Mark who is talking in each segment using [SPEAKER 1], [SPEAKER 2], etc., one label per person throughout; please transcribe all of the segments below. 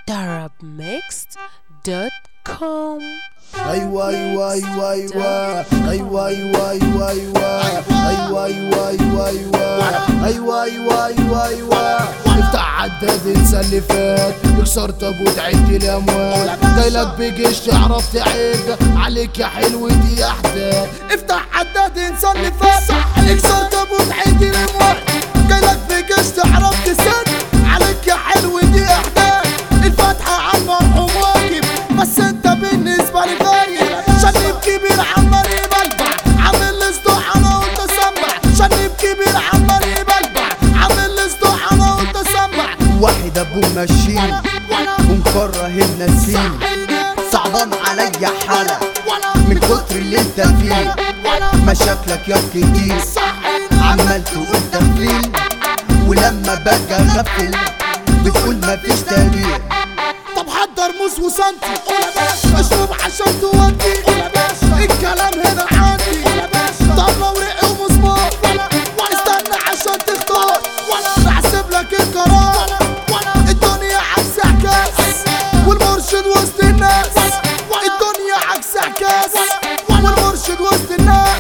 [SPEAKER 1] darabmixed.com
[SPEAKER 2] ايوه ايوه ايوه ايوه ايوه ايوه ايوه ايوه ايوه ايوه ايوه ايوه ايوه ايوه ايوه ايوه افتح عداد انسى اللي فات اكسر تابوت عد الاموال جايلك بجيش تعرف تعد عليك يا حلو دي احداث افتح عداد انسى اللي فات اكسر تابوت عد الاموال جايلك بجيش تعرف تسد عليك يا حلو دي احداث الفاتحه على المرحوم واجب بس انت بالنسبه لي غايب شنب كبير عمال يبلبع عامل لي صداع انا قلت اسمع شنب كبير عمال يبلبع عامل لي صداع انا قلت اسمع
[SPEAKER 3] واحد ابوه ماشيين ومكره النسيم صعبان عليا حالة من كتر اللي انت فيه مشاكلك يا كتير عمال تقول تغفيل ولما باجي اغفل بتقول مفيش تغيير
[SPEAKER 2] طب حضر موس وسنتي اشرب عشان تودي الكلام هنا عندي طب لو رق ومسمار استنى عشان تختار بحسب لك القرار الدنيا عكس عكاس والمرشد وسط الناس الدنيا عكس عكاس والمرشد وسط الناس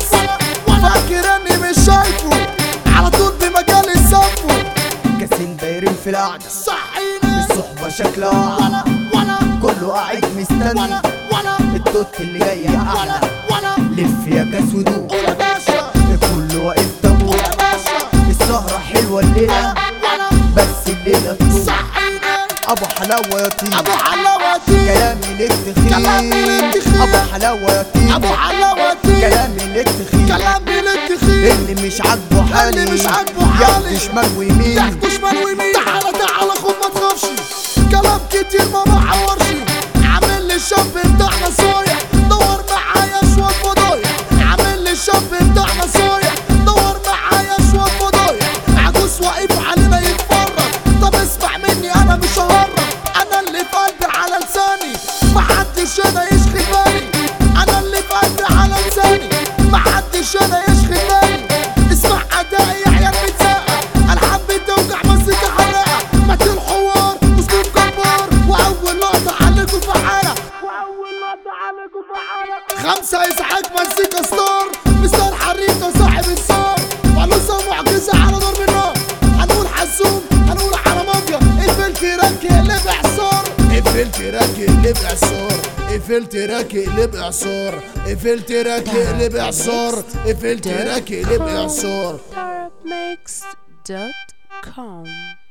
[SPEAKER 2] فاكر اني مش شايفه على طول بمجال السفو
[SPEAKER 3] كاسين دايرين في القعدة
[SPEAKER 2] صحينا
[SPEAKER 3] الصحبة شكلها أعلى كله قاعد مستني التوت اللي جاي أعلى لف يا كاس ودوق
[SPEAKER 2] يا باشا
[SPEAKER 3] كله واقف طابور
[SPEAKER 2] يا باشا
[SPEAKER 3] السهرة حلوة الليلة بس الليلة تطول
[SPEAKER 2] صحينا
[SPEAKER 3] أبو حلاوة يا طيب
[SPEAKER 2] ابو حلاوتي
[SPEAKER 3] كلامي لك
[SPEAKER 2] كلامي لك
[SPEAKER 3] تخين
[SPEAKER 2] تخين.
[SPEAKER 3] أبو حلاوة يا طيب
[SPEAKER 2] ابو حلاوتي
[SPEAKER 3] كلامي لك تخين
[SPEAKER 2] كلامي للتخين
[SPEAKER 3] اللي مش عاجبه حالي
[SPEAKER 2] اللي مش عاجبه حالي.
[SPEAKER 3] ياخد شمال ويمين
[SPEAKER 2] تحت شمال ويمين تعالى تعالى خد ما تخافش كلام كتير ما بعورش عامل لي الشاب بتاعنا صايع دور معايا شوية فضايح عامل لي الشاب بتاعنا صايع دور معايا شوية فضايح عجوز واقف علينا يتفرج طب اسمع مني انا مش ههرج انا اللي في قلبي على لساني محدش هنا يشغل بالي انا اللي في قلبي على لساني محدش هنا يشغل بالي اسمع ادائي يا عيال متساقة الحب بتوجع مزيكا حراقة مات الحوار اسلوب جبار واول لقطة عليكم فعالة واول لقطة عليكم فعالة خمسة ازعاج مزيكا ستار مستر حريقة صاحب الصار فلوسة معجزة على ضرب النار هنقول حزوم هنقول على مافيا قفلت راكي قلب اعصار قفلت راكي قلب اعصار قفلت راكي قلب اعصار قفلت راكي قلب اعصار قفلت راكي قلب اعصار
[SPEAKER 1] darabmixed.com